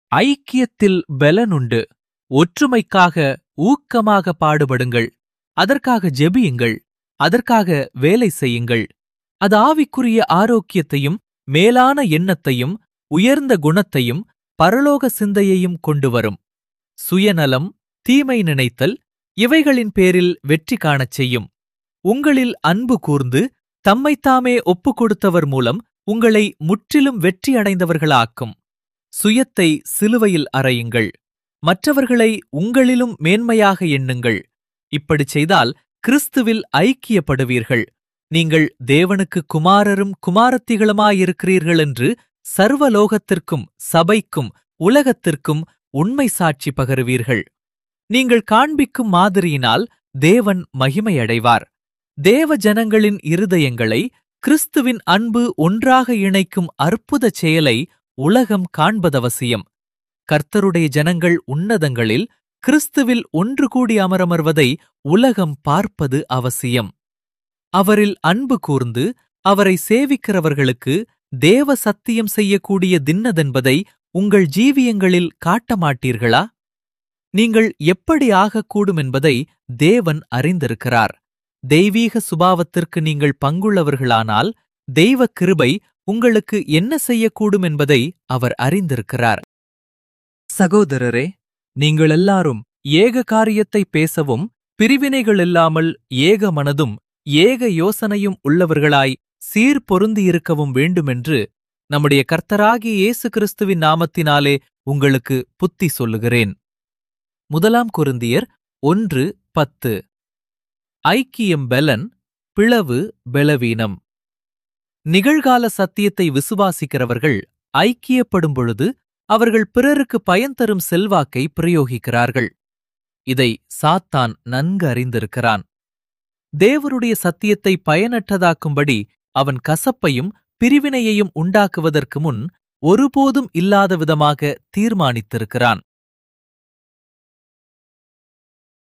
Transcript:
ஐக்கியத்தில் பலனுண்டு ஒற்றுமைக்காக ஊக்கமாக பாடுபடுங்கள் அதற்காக ஜெபியுங்கள் அதற்காக வேலை செய்யுங்கள் அது ஆவிக்குரிய ஆரோக்கியத்தையும் மேலான எண்ணத்தையும் உயர்ந்த குணத்தையும் பரலோக சிந்தையையும் கொண்டு வரும் சுயநலம் தீமை நினைத்தல் இவைகளின் பேரில் வெற்றி காணச் செய்யும் உங்களில் அன்பு கூர்ந்து தம்மைத்தாமே ஒப்புக் கொடுத்தவர் மூலம் உங்களை முற்றிலும் வெற்றியடைந்தவர்களாக்கும் சுயத்தை சிலுவையில் அறையுங்கள் மற்றவர்களை உங்களிலும் மேன்மையாக எண்ணுங்கள் இப்படிச் செய்தால் கிறிஸ்துவில் ஐக்கியப்படுவீர்கள் நீங்கள் தேவனுக்கு குமாரரும் குமாரத்திகளுமாயிருக்கிறீர்கள் என்று சர்வலோகத்திற்கும் சபைக்கும் உலகத்திற்கும் உண்மை சாட்சி பகருவீர்கள் நீங்கள் காண்பிக்கும் மாதிரியினால் தேவன் மகிமையடைவார் தேவ ஜனங்களின் இருதயங்களை கிறிஸ்துவின் அன்பு ஒன்றாக இணைக்கும் அற்புதச் செயலை உலகம் காண்பதவசியம் கர்த்தருடைய ஜனங்கள் உன்னதங்களில் கிறிஸ்துவில் ஒன்று கூடி அமரமர்வதை உலகம் பார்ப்பது அவசியம் அவரில் அன்பு கூர்ந்து அவரை சேவிக்கிறவர்களுக்கு தேவ சத்தியம் செய்யக்கூடிய தின்னதென்பதை உங்கள் ஜீவியங்களில் காட்ட மாட்டீர்களா நீங்கள் எப்படி ஆகக்கூடும் என்பதை தேவன் அறிந்திருக்கிறார் தெய்வீக சுபாவத்திற்கு நீங்கள் பங்குள்ளவர்களானால் தெய்வ கிருபை உங்களுக்கு என்ன செய்யக்கூடும் என்பதை அவர் அறிந்திருக்கிறார் சகோதரரே நீங்கள் எல்லாரும் ஏக காரியத்தை பேசவும் பிரிவினைகள் இல்லாமல் ஏக மனதும் ஏக யோசனையும் உள்ளவர்களாய் சீர் பொருந்தியிருக்கவும் வேண்டுமென்று நம்முடைய கர்த்தராகிய இயேசு கிறிஸ்துவின் நாமத்தினாலே உங்களுக்கு புத்தி சொல்லுகிறேன் முதலாம் குருந்தியர் ஒன்று பத்து ஐக்கியம் பெலன் பிளவு பெலவீனம் நிகழ்கால சத்தியத்தை விசுவாசிக்கிறவர்கள் ஐக்கியப்படும் பொழுது அவர்கள் பிறருக்கு பயன் தரும் செல்வாக்கை பிரயோகிக்கிறார்கள் இதை சாத்தான் நன்கு அறிந்திருக்கிறான் தேவருடைய சத்தியத்தை பயனற்றதாக்கும்படி அவன் கசப்பையும் பிரிவினையையும் உண்டாக்குவதற்கு முன் ஒருபோதும் இல்லாத விதமாக தீர்மானித்திருக்கிறான்